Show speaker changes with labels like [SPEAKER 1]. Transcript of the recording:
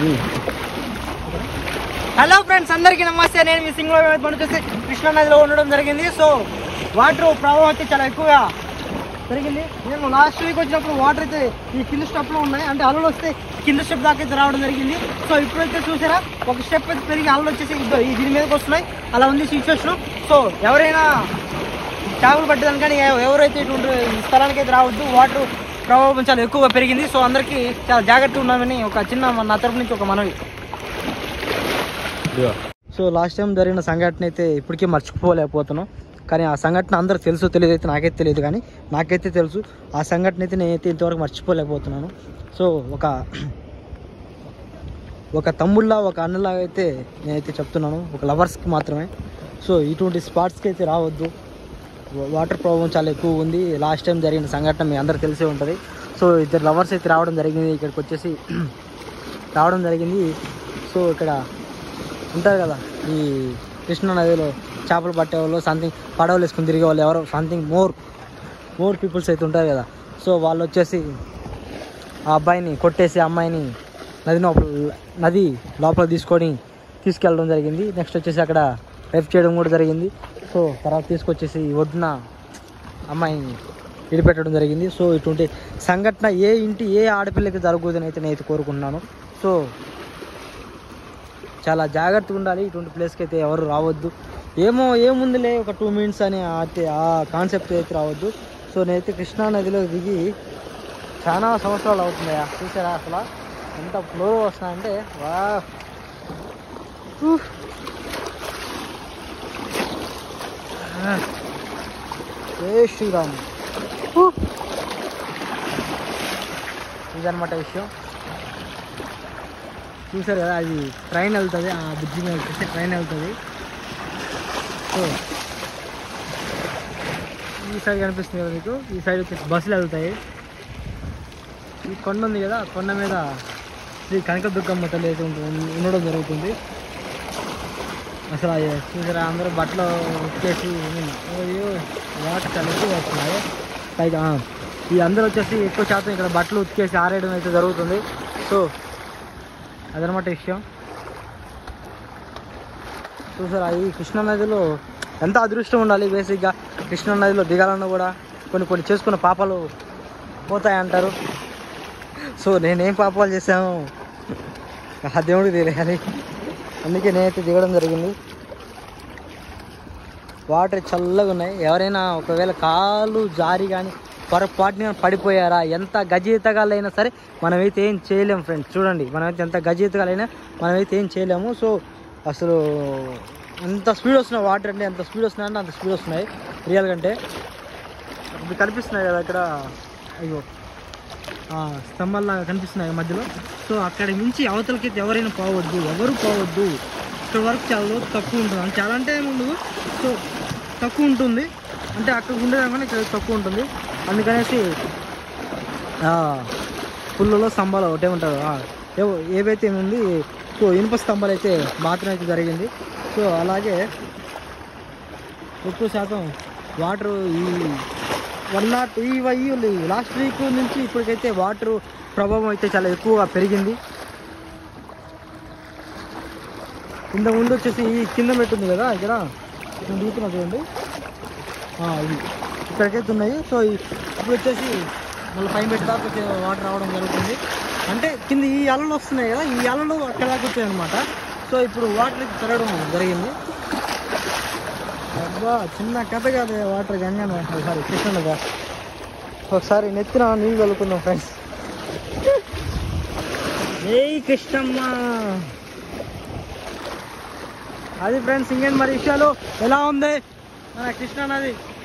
[SPEAKER 1] Hello friends అందరికీ నమస్తే నేను మీ సింగ్ పని చూసి కృష్ణా నదిలో ఉండడం జరిగింది సో వాటర్ ప్రవాహం అయితే చాలా ఎక్కువగా జరిగింది నేను లాస్ట్ వీక్ వచ్చినప్పుడు వాటర్ అయితే ఈ కింద స్టెప్ లో ఉన్నాయి అంటే అలలు వస్తే కింద స్టెప్ దాకా అయితే రావడం జరిగింది సో ఇప్పుడైతే చూసారా ఒక స్టెప్ అయితే పెరిగి అలలు వచ్చేసి ఇద్దో ఈ దీని మీదకి వస్తున్నాయి అలా ఉంది సిచ్యువేషన్ సో ఎవరైనా చేపలు పట్టడానికి కానీ ఎవ- ఎవరైతే ఇటువంటి ఈ స్థలానికి అయితే రావద్దు వాటర్ ప్రభావం చాలా ఎక్కువగా పెరిగింది సో అందరికీ చాలా జాగ్రత్తగా ఉన్నామని ఒక చిన్న మన- నా తరపు నుంచి ఒక మనవి సో లాస్ట్ టైం జరిగిన సంఘటన అయితే ఇప్పటికీ మర్చిపోలేకపోతున్నాం కానీ ఆ సంఘటన అందరికి తెలుసు తెలియదు అయితే నాకైతే తెలియదు కానీ నాకైతే తెలుసు ఆ సంఘటన అయితే నేనైతే ఇంతవరకు మర్చిపోలేకపోతున్నాను సో ఒక ఒక తమ్ముళ్ళ ఒక అన్నలాగా అయితే నేనైతే చెప్తున్నాను ఒక లవర్స్కి మాత్రమే సో ఇటువంటి స్పాట్స్కి అయితే రావద్దు వా- వాటర్ ప్రాబ్లం చాలా ఎక్కువ ఉంది లాస్ట్ టైం జరిగిన సంఘటన మీ అందరికి తెలిసే ఉంటుంది సో ఇద్దరు లవర్స్ అయితే రావడం జరిగింది ఇక్కడికి వచ్చేసి రావడం జరిగింది సో ఇక్కడ ఉంటారు కదా ఈ కృష్ణా నదిలో చేపలు పట్టే వాళ్ళు సంథింగ్ పడవలు వేసుకుని తిరిగే వాళ్ళు ఎవరో సంథింగ్ మోర్ మోర్ పీపుల్స్ అయితే ఉంటారు కదా సో వాళ్ళు వచ్చేసి ఆ అబ్బాయిని కొట్టేసి ఆ అమ్మాయిని నది లోపల నది లోపల తీసుకొని తీసుకెళ్ళడం జరిగింది నెక్స్ట్ వచ్చేసి అక్కడ రేప్ చేయడం కూడా జరిగింది సో తర్వాత తీసుకొచ్చేసి ఒడ్డున అమ్మాయిని విడిపెట్టడం జరిగింది సో ఇటువంటి సంఘటన ఏ ఇంటి ఏ ఆడపిల్లకి జరగకూడదని అయితే నేనైతే కోరుకుంటున్నాను సో చాలా జాగ్రత్తగా ఉండాలి ఇటువంటి ప్లేస్కి అయితే ఎవరు రావద్దు ఏమో ఏముందిలే ఒక టూ మినిట్స్ అని అయితే ఆ కాన్సెప్ట్ అయితే రావద్దు సో నేనైతే కృష్ణా నదిలో దిగి చాలా సంవత్సరాలు అవుతున్నాయా చూసారా అసలు ఎంత ఫ్లో వస్తున్నాయంటే వా ఉఫ్. ఆ. జై శ్రీరామ్ ఉఫ్. ఇదన్నమాట విషయం చూసారు కదా అది ట్రైన్ వెళ్తుంది ఆ బ్రిడ్జి మీద వచ్చేసి ట్రైన్ వెళ్తుంది సో ఈ సైడ్ కనిపిస్తుంది కదా మీకు ఈ సైడ్ వచ్చేసి బస్సులు వెళ్తాయి ఈ కొండ ఉంది కదా ఆ కొండ మీద శ్రీ కనకదుర్గమ్మ తల్లి అయితే ఉంటుంది ఉండడం జరుగుతుంది అసలు అది చూసారా అందరూ బట్టలు ఉతికేసి అయ్యో వాటర్ చాలా ఎక్కువ వస్తున్నాయి పైగా ఆ, ఈ అందరూ వచ్చేసి ఎక్కువ శాతం ఇక్కడ బట్టలు ఉతికేసి ఆరేయడం అయితే జరుగుతుంది సో అదనమాట విషయం చూసారా ఈ కృష్ణా నదిలో ఎంత అదృష్టం ఉండాలి బేసిక్గా కృష్ణా నదిలో దిగాలన్నా కూడా కొన్ని కొన్ని చేసుకున్న పాపాలు పోతాయి అంటారు సో నేనేం పాపాలు చేశాను ఆ దేవుడికి తెలియాలి అందుకే నేనైతే దిగడం జరిగింది వాటర్ చల్లగా ఉన్నాయి ఎవరైనా ఒకవేళ కాలు జారి కానీ పొరపాటున గాని పడిపోయారా ఎంత గజీతగాలైనా సరే మనమైతే ఏం చేయలేము ఫ్రెండ్స్ చూడండి మనమైతే ఎంత గజీతగాలైనా మనమైతే ఏం చేయలేము సో అసలు ఎంత స్పీడ్ వస్తున్నాయి వాటర్ అంటే ఎంత స్పీడ్ వస్తున్నాయి అంటే అంత స్పీడ్ వస్తున్నాయి రియల్ కంటే ఇది కనిపిస్తున్నాయి కదా ఇక్కడ అయ్యో ఆ, స్తంభాల్లాగా కనిపిస్తున్నాయి మధ్యలో సో అక్కడ మించి అవతలకి ఎవరైనా పోవద్దు ఎవరు పోవద్దు ఇక్కడ వరకు చాలా లోతు తక్కువ ఉంటుంది అంటే చాలా అంటే ఏమి ఉండదు సో తక్కువ ఉంటుంది అంటే అక్కడ ఉండేదానికన్నా ఇక్కడ తక్కువ ఉంటుంది అందుకనేసి ఆ, పుల్లలో స్తంభాలు ఒకటే ఉంటారు ఆ, ఏవో- ఏవైతే ఏముంది సో ఇనుప స్తంభాలు అయితే మాత్రం అయితే జరిగింది సో అలాగే ఎక్కువ శాతం వాటర్ ఈ వన్ నాట్ ఈ ఈ లాస్ట్ వీక్ నుంచి ఇప్పటికైతే వాటర్ ప్రభావం అయితే చాలా ఎక్కువగా పెరిగింది కింద ముందు వచ్చేసి ఈ కింద పెట్టుంది కదా ఇక్కడ నేను దిగుతున్నా చూడండి ఆ, ఇది ఇక్కడికైతే ఉన్నాయి సో ఈ- ఇప్పుడు వచ్చేసి మళ్ళీ పైన పెట్టి దాకా వచ్చే వాటర్ రావడం జరుగుతుంది అంటే కింద ఈ అలలు వస్తున్నాయి కదా ఈ అలలు అక్కడ దాకా వచ్చాయి అనమాట సో ఇప్పుడు వాటర్ అయితే పెరగడం జరిగింది అబ్బా చిన్న కథ కాదు వాటర్ గంగాన ఒకసారి కృష్ణుడుగా ఒకసారి నెత్తిన నీళ్ళు కలుపుకుందాం ఫ్రెండ్స్ ఏ కృష్ణమ్మ అది ఫ్రెండ్స్ ఇంకేం మరి విషయాలు ఎలా ఉంది మన కృష్ణా నది